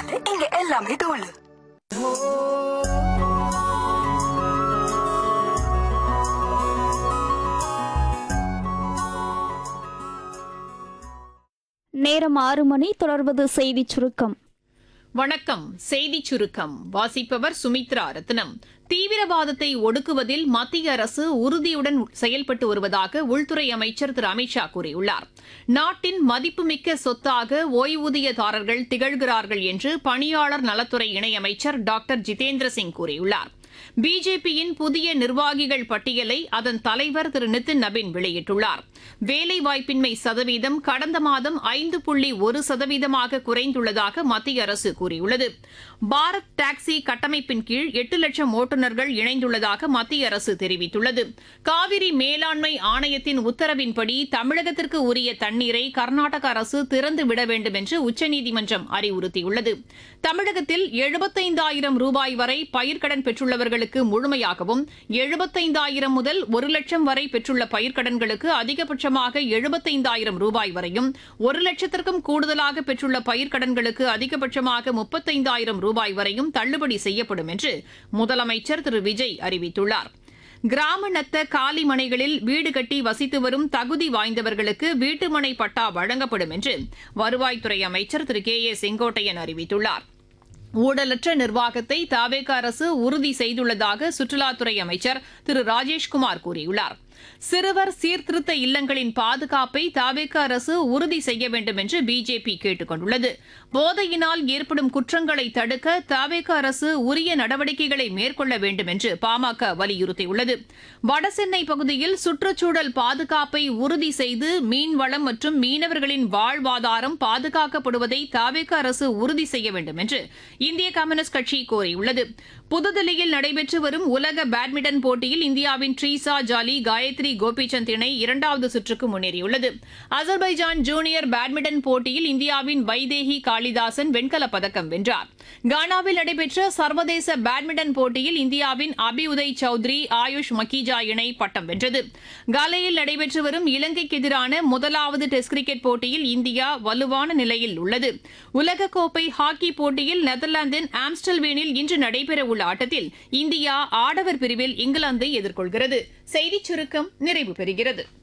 அதனால இங்க எல்லாமே தோல் நேரம் ஆறு மணி தொடர்வது செய்திச் சுருக்கம் வணக்கம் செய்தி சுருக்கம் வாசிப்பவர் சுமித்ரா ரத்னம் தீவிரவாதத்தை ஒடுக்குவதில் மத்திய அரசு உறுதியுடன் செயல்பட்டு வருவதாக உள்துறை அமைச்சர் திரு அமித்ஷா கூறியுள்ளார் நாட்டின் மதிப்புமிக்க சொத்தாக ஓய்வூதியதாரர்கள் திகழ்கிறார்கள் என்று பணியாளர் நலத்துறை இணையமைச்சர் டாக்டர் ஜிதேந்திர சிங் கூறியுள்ளார் பிஜேபியின் புதிய நிர்வாகிகள் பட்டியலை அதன் தலைவர் திரு நிதின் நபின் வெளியிட்டுள்ளார் வேலைவாய்ப்பின்மை சதவீதம் கடந்த மாதம் ஐந்து புள்ளி ஒரு சதவீதமாக குறைந்துள்ளதாக மத்திய அரசு கூறியுள்ளது பாரத் டாக்ஸி கட்டமைப்பின் கீழ் எட்டு லட்சம் ஓட்டுநர்கள் இணைந்துள்ளதாக மத்திய அரசு தெரிவித்துள்ளது காவிரி மேலாண்மை ஆணையத்தின் உத்தரவின்படி தமிழகத்திற்கு உரிய தண்ணீரை கர்நாடக அரசு திறந்து விட வேண்டும் என்று உச்சநீதிமன்றம் அறிவுறுத்தியுள்ளது தமிழகத்தில் எழுபத்தைந்தாயிரம் ரூபாய் வரை பயிர்க்கடன் பெற்றுள்ளவர்களுக்கு முழுமையாகவும் எழுபத்தைந்தாயிரம் முதல் ஒரு லட்சம் வரை பெற்றுள்ள பயிர்க்கடன்களுக்கு அதிகபட்சமாக எழுபத்தைந்தாயிரம் ரூபாய் வரையும் ஒரு லட்சத்திற்கும் கூடுதலாக பெற்றுள்ள பயிர்க்கடன்களுக்கு அதிகபட்சமாக முப்பத்தைந்தாயிரம் ரூபாய் வரையும் தள்ளுபடி செய்யப்படும் என்று முதலமைச்சர் திரு விஜய் அறிவித்துள்ளார் கிராம நத்த காலி மனைகளில் வீடு கட்டி வசித்து வரும் தகுதி வாய்ந்தவர்களுக்கு வீட்டுமனை பட்டா வழங்கப்படும் என்று வருவாய்த்துறை அமைச்சர் திரு கே ஏ செங்கோட்டையன் அறிவித்துள்ளார் ஊழலற்ற நிர்வாகத்தை தாவேக அரசு உறுதி செய்துள்ளதாக சுற்றுலாத்துறை அமைச்சர் திரு ராஜேஷ்குமார் கூறியுள்ளார் சிறுவர் சீர்திருத்த இல்லங்களின் பாதுகாப்பை தாவேக அரசு உறுதி செய்ய வேண்டும் என்று பிஜேபி கேட்டுக் கொண்டுள்ளது போதையினால் ஏற்படும் குற்றங்களை தடுக்க தாவேக அரசு உரிய நடவடிக்கைகளை மேற்கொள்ள வேண்டும் என்று பாமக வலியுறுத்தியுள்ளது வடசென்னை பகுதியில் சுற்றுச்சூழல் பாதுகாப்பை உறுதி செய்து மீன்வளம் மற்றும் மீனவர்களின் வாழ்வாதாரம் பாதுகாக்கப்படுவதை தாவேக அரசு உறுதி செய்ய வேண்டும் என்று இந்திய கம்யூனிஸ்ட் கட்சி கோரியுள்ளது புதுதில்லியில் நடைபெற்று வரும் உலக பேட்மிண்டன் போட்டியில் இந்தியாவின் ட்ரீசா ஜாலி காயத்ரி கோபிசந்த் இணை இரண்டாவது சுற்றுக்கு முன்னேறியுள்ளது அசர்பைஜான் ஜூனியர் பேட்மிண்டன் போட்டியில் இந்தியாவின் வைதேகி காளிதாசன் வெண்கலப் பதக்கம் வென்றார் கானாவில் நடைபெற்ற சர்வதேச பேட்மிண்டன் போட்டியில் இந்தியாவின் அபியுதய் சௌத்ரி ஆயுஷ் மக்கீஜா இணை பட்டம் வென்றது காலையில் நடைபெற்று வரும் இலங்கைக்கு எதிரான முதலாவது டெஸ்ட் கிரிக்கெட் போட்டியில் இந்தியா வலுவான நிலையில் உள்ளது உலகக்கோப்பை ஹாக்கி போட்டியில் நெதர்லாந்தின் ஆம்ஸ்டல்வேனில் இன்று நடைபெறவுள்ள ஆட்டத்தில் இந்தியா ஆடவர் பிரிவில் இங்கிலாந்தை எதிர்கொள்கிறது செய்திச் சுருக்கம் நிறைவு பெறுகிறது